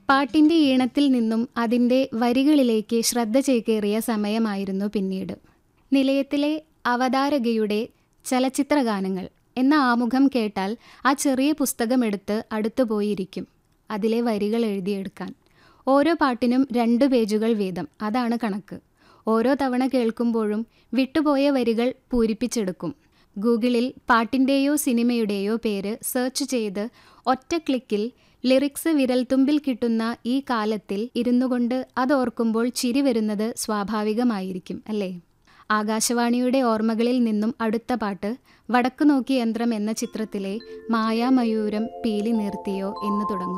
പാട്ടിന്റെ ഈണത്തിൽ നിന്നും അതിന്റെ വരികളിലേക്ക് ശ്രദ്ധ ചേക്കേറിയ സമയമായിരുന്നു പിന്നീട് നിലയത്തിലെ അവതാരകയുടെ ചലച്ചിത്രഗാനങ്ങൾ എന്ന ആമുഖം കേട്ടാൽ ആ ചെറിയ പുസ്തകമെടുത്ത് അടുത്തുപോയിരിക്കും അതിലെ വരികൾ എഴുതിയെടുക്കാൻ ഓരോ പാട്ടിനും രണ്ട് പേജുകൾ വീതം അതാണ് കണക്ക് ഓരോ തവണ കേൾക്കുമ്പോഴും വിട്ടുപോയ വരികൾ പൂരിപ്പിച്ചെടുക്കും ഗൂഗിളിൽ പാട്ടിൻ്റെയോ സിനിമയുടെയോ പേര് സെർച്ച് ചെയ്ത് ഒറ്റ ക്ലിക്കിൽ ലിറിക്സ് വിരൽത്തുമ്പിൽ കിട്ടുന്ന ഈ കാലത്തിൽ ഇരുന്നുകൊണ്ട് അതോർക്കുമ്പോൾ ചിരി വരുന്നത് സ്വാഭാവികമായിരിക്കും അല്ലേ ആകാശവാണിയുടെ ഓർമ്മകളിൽ നിന്നും അടുത്ത പാട്ട് വടക്കു നോക്കി യന്ത്രം എന്ന ചിത്രത്തിലെ മായാമയൂരം പീലി നിർത്തിയോ എന്ന് തുടങ്ങും